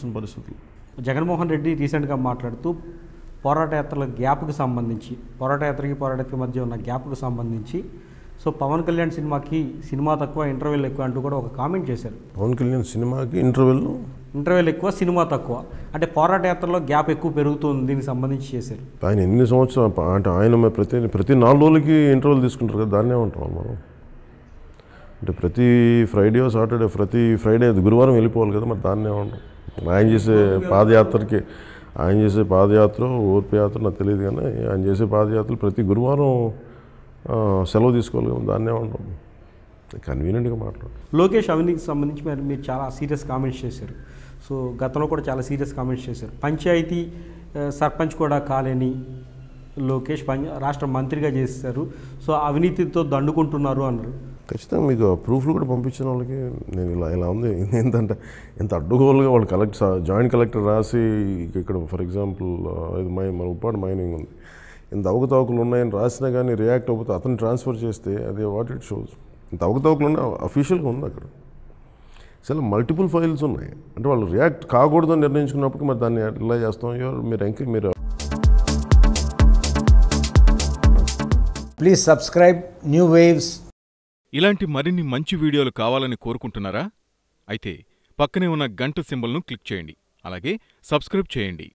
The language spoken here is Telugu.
వచ్చిన పరిస్థితులు జగన్మోహన్ రెడ్డి రీసెంట్గా మాట్లాడుతూ పోరాట యాత్రల గ్యాప్కి సంబంధించి పోరాట యాత్రకి పోరాటకి మధ్య ఉన్న గ్యాప్కి సంబంధించి సో పవన్ కళ్యాణ్ సినిమాకి సినిమా తక్కువ ఇంటర్వెల్ ఎక్కువ అంటూ కూడా ఒక కామెంట్ చేశారు పవన్ కళ్యాణ్ సినిమాకి ఇంటర్వెల్ ఇంటర్వెల్ ఎక్కువ సినిమా తక్కువ అంటే పోరాట యాత్రలో గ్యాప్ ఎక్కువ పెరుగుతుంది దీనికి సంబంధించి చేశారు ఆయన ఎన్ని సంవత్సరాలు అంటే ఆయన మరి ప్రతి ప్రతి నాలుగు రోజులకి ఇంటర్వెల్ తీసుకుంటారు కదా దాన్నే ఉంటాం మనం అంటే ప్రతి ఫ్రైడే సాటర్డే ప్రతి ఫ్రైడే గురువారం వెళ్ళిపోవాలి కదా మరి దాన్నే ఉంటాం ఆయన చేసే పాదయాత్రకి ఆయన చేసే పాదయాత్ర ఓర్పు యాత్ర నాకు తెలియదు కానీ ఆయన చేసే పాదయాత్రలు ప్రతి గురువారం ఆ, సెలవు తీసుకోవాలి కదా దాన్నే ఉంటాం కన్వీనియంట్గా మాట్లాడు లోకేష్ అవినీతికి సంబంధించి మరి మీరు చాలా సీరియస్ కామెంట్స్ చేశారు సో గతంలో కూడా చాలా సీరియస్ కామెంట్స్ చేశారు పంచాయతీ ఆ, సర్పంచ్ కూడా కాలేని లోకేష్ పంచ రాష్ట్ర మంత్రిగా చేశారు సో అవినీతితో దండుకుంటున్నారు అన్నారు ఖచ్చితంగా మీకు ప్రూఫ్లు కూడా పంపించిన వాళ్ళకి నేను ఇలా ఇలా ఉంది ఏంటంటే ఎంత అడ్డుగోలుగా వాళ్ళు కలెక్ట్ జాయింట్ కలెక్టర్ రాసి ఇక్కడ ఫర్ ఎగ్జాంపుల్ ఇది మై మన ఉప్పాడు మైనింగ్ ఉంది ఇంత అవకతవకలు ఉన్నాయని రాసినా కానీ రియాక్ట్ అవ్వకపోతే అతను ట్రాన్స్ఫర్ చేస్తే అది వాట్ ఇట్ షోస్ ఇంత అవకతవకలు ఉన్నాయి అఫీషియల్గా ఉంది అక్కడ అసలు మల్టిపుల్ ఫైల్స్ ఉన్నాయి అంటే వాళ్ళు రియాక్ట్ కాకూడదని నిర్ణయించుకున్నప్పుడు మరి దాన్ని ఎలా చేస్తాం ఎవరు మీరు ఎంక మీరు Please subscribe New Waves ఇలాంటి మరిన్ని మంచి వీడియోలు కావాలని కోరుకుంటున్నారా అయితే పక్కనే ఉన్న గంట సింబల్ను క్లిక్ చేయండి అలాగే సబ్స్క్రైబ్ చేయండి